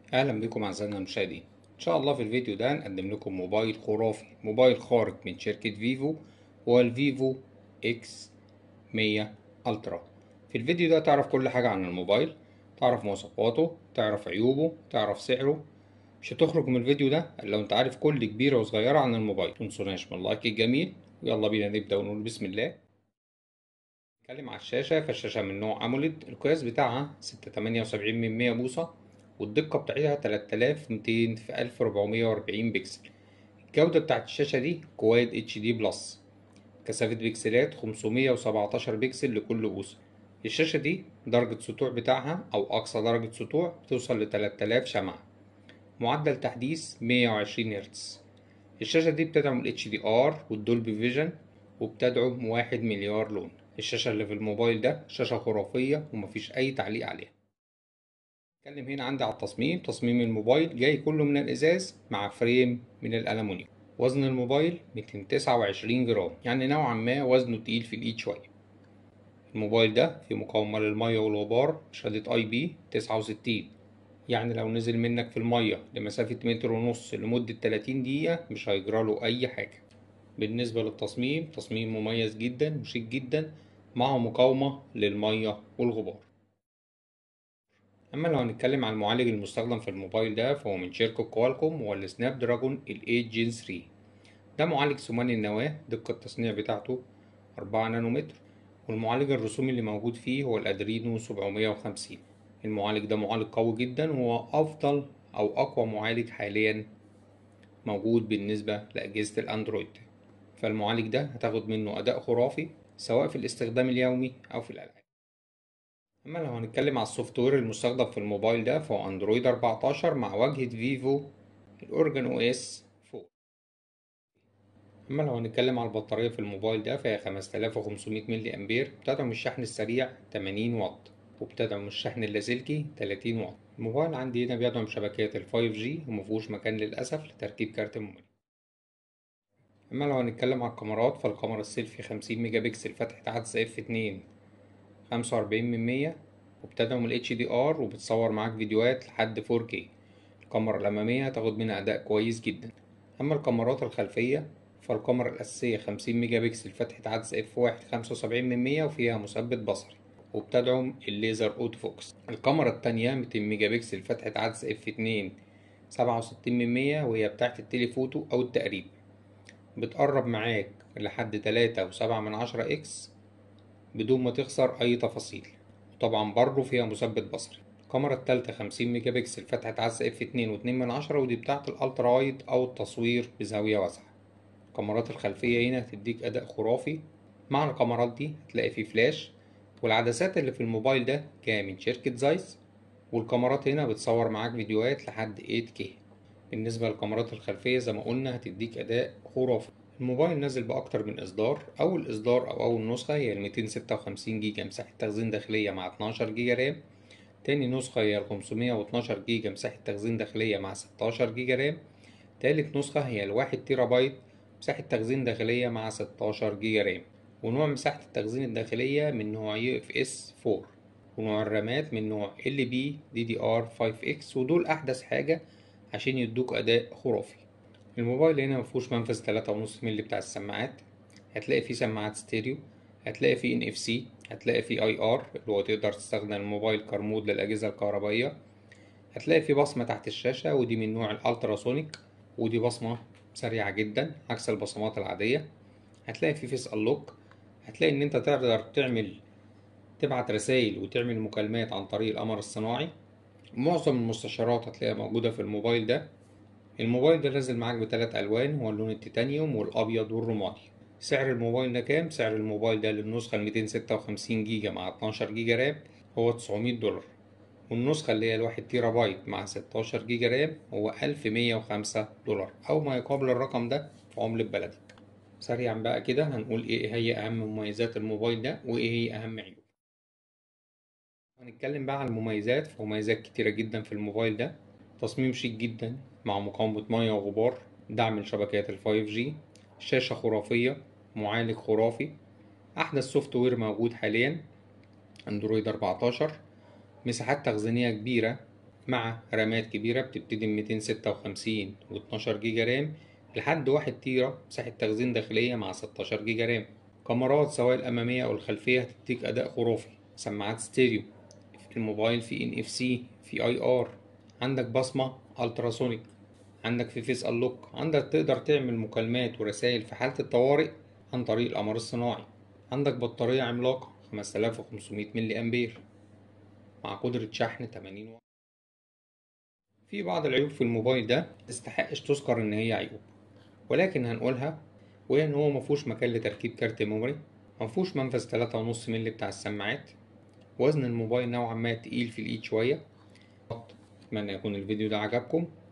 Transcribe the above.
اهلا بكم اعزائنا المشاهدين ان شاء الله في الفيديو ده هنقدم لكم موبايل خرافي موبايل خارق من شركة فيفو هو الفيفو اكس 100 الترا في الفيديو ده تعرف كل حاجة عن الموبايل تعرف مواصفاته تعرف عيوبه تعرف سعره مش هتخرج من الفيديو ده الا لو انت عارف كل كبيرة وصغيرة عن الموبايل متنسوناش من اللايك الجميل ويلا بينا نبدأ ونقول بسم الله نتكلم على الشاشة فالشاشة من نوع أموليد القياس بتاعها ستة تمانية وسبعين من مية بوصة والدقة بتاعتها تلات آلاف ميتين في ألف ربعمية وأربعين بكسل الجودة بتاعت الشاشة دي كواد اتش دي بلس كثافة بكسلات خمسمية وسبعتاشر بكسل لكل بوصة الشاشة دي درجة سطوع بتاعها أو أقصى درجة سطوع بتوصل لتلات آلاف شمعة معدل تحديث مية وعشرين هرتز الشاشة دي بتدعم ال HDR والدولبي فيجن وبتدعم واحد مليار لون الشاشة اللي في الموبايل ده شاشة خرافية ومفيش أي تعليق عليها نتكلم هنا عندي على التصميم تصميم الموبايل جاي كله من الإزاز مع فريم من الألمونيوم وزن الموبايل 229 جرام يعني نوعا ما وزنه تقيل في الإيد شوية الموبايل ده فيه مقاومة للمية والغبار شهادة اي بي 69 يعني لو نزل منك في المية لمسافة متر ونص لمدة 30 دقيقة مش هيجراله أي حاجة بالنسبة للتصميم تصميم مميز جدا وشيك جدا معه مقاومة للمية والغبار أما لو هنتكلم عن المعالج المستخدم في الموبايل ده فهو من شركة كوالكوم هو السناب دراجون ال 8 جين 3 ده معالج ثماني النواة دقة التصنيع بتاعته 4 نانومتر والمعالج الرسومي اللي موجود فيه هو الأدرينو 750 المعالج ده معالج قوي جدا وهو أفضل أو أقوى معالج حاليا موجود بالنسبة لأجهزة الأندرويد فالمعالج ده هتاخد منه أداء خرافي سواء في الاستخدام اليومي أو في الألعاب أما لو هنتكلم على السوفت وير المستخدم في الموبايل ده فهو أندرويد 14 مع واجهة فيفو الأورجن أو إس 4 أما لو هنتكلم على البطارية في الموبايل ده فهي 5500 ملي أمبير بتدعم الشحن السريع 80 واط وبتدعم الشحن اللاسلكي 30 واط الموبايل عندي هنا بيدعم شبكات ال 5G ومفيهوش مكان للأسف لتركيب كارت الموبايل أما لو هنتكلم على الكاميرات فالكاميرا السيلفي 50 ميجا بكسل فتحة عدسة اف 2 45 من 100 وبتدعم ال HDR وبتصور معاك فيديوهات لحد 4K الكاميرا الأمامية هتاخد منها أداء كويس جدا أما الكاميرات الخلفية فالكاميرا الأساسية 50 ميجا بكسل فتحة عدسة اف 1 75 من 100 وفيها مثبت بصري وبتدعم الليزر اوتو فوكس الكاميرا التانية 200 ميجا بكسل فتحة عدسة اف 2 67 من 100 وهي بتاعت التليفوتو أو التقريب بتقرب معاك لحد تلاتة وسبعة من عشرة اكس بدون ما تخسر أي تفاصيل وطبعا برضه فيها مثبت بصري الكاميرا التالتة خمسين ميجا بكسل فتحة عدسة اف اتنين واتنين من عشرة ودي بتاعة الألترا وايد أو التصوير بزاوية واسعة الكاميرات الخلفية هنا هتديك أداء خرافي مع الكاميرات دي هتلاقي فيه فلاش والعدسات اللي في الموبايل ده جاية من شركة زايس والكاميرات هنا بتصور معاك فيديوهات لحد 8K بالنسبة للكاميرات الخلفية زي ما قلنا هتديك أداء خرافي الموبايل نازل بأكتر من إصدار أول إصدار أو أول نسخة هي ال 256 جيجا مساحة تخزين داخلية مع 12 جيجا رام تاني نسخة هي ال 512 جيجا مساحة تخزين داخلية مع 16 جيجا رام تالت نسخة هي الواحد تيرا بايت مساحة تخزين داخلية مع 16 جيجا رام ونوع مساحة التخزين الداخلية من نوع يو اف اس 4 ونوع الرامات من نوع ال بي دي دي ار 5 اكس ودول أحدث حاجة عشان يدوك أداء خرافي الموبايل هنا مفيهوش منفذ تلاتة ونص مللي بتاع السماعات هتلاقي فيه سماعات ستيريو هتلاقي فيه ان اف سي هتلاقي فيه اي ار اللي هو تقدر تستخدم الموبايل كرمود للأجهزة الكهربائية هتلاقي فيه بصمة تحت الشاشة ودي من نوع الالتراسونيك ودي بصمة سريعة جدا عكس البصمات العادية هتلاقي فيه فيس انلوك هتلاقي ان انت تقدر تعمل تبعت رسائل وتعمل مكالمات عن طريق القمر الصناعي معظم المستشعرات هتلاقيها موجودة في الموبايل ده الموبايل ده نازل معاك بتلات ألوان هو اللون التيتانيوم والأبيض والرمادي سعر الموبايل ده كام؟ سعر الموبايل ده للنسخة الميتين ستة وخمسين جيجا مع اتناشر جيجا رام هو تسعمية دولار والنسخة اللي هي الواحد تيرا بايت مع ستاشر جيجا رام هو ألف مية وخمسة دولار أو ما يقابل الرقم ده في عملة بلدك سريعا بقى كده هنقول ايه هي أهم مميزات الموبايل ده وايه هي أهم عيوبه هنتكلم بقى عن المميزات فمميزات كتيرة جدا في الموبايل ده تصميم شيك جدا مع مقاومة مية وغبار دعم لشبكات ال 5G شاشة خرافية معالج خرافي أحدث سوفت وير موجود حاليا أندرويد 14 مساحات تخزينية كبيرة مع رامات كبيرة بتبتدي من 256 و 12 جيجا رام لحد 1 تيرا مساحة تخزين داخلية مع 16 جيجا رام كاميرات سواء الأمامية أو الخلفية هتديك أداء خرافي سماعات ستيريو في الموبايل في ان اف سي في اي ار عندك بصمة التراسونيك عندك في فيس اللوك عندك تقدر تعمل مكالمات ورسائل في حالة الطوارئ عن طريق القمر الصناعي عندك بطارية عملاقة 5500 ملي أمبير مع قدرة شحن 80 واط في بعض العيوب في الموبايل ده تستحقش تذكر إن هي عيوب ولكن هنقولها وهي إن هو مفهوش مكان لتركيب كارت ميموري مفهوش منفذ تلاتة ونص ملي بتاع السماعات وزن الموبايل نوعا ما تقيل في الإيد شوية أتمنى يكون الفيديو ده عجبكم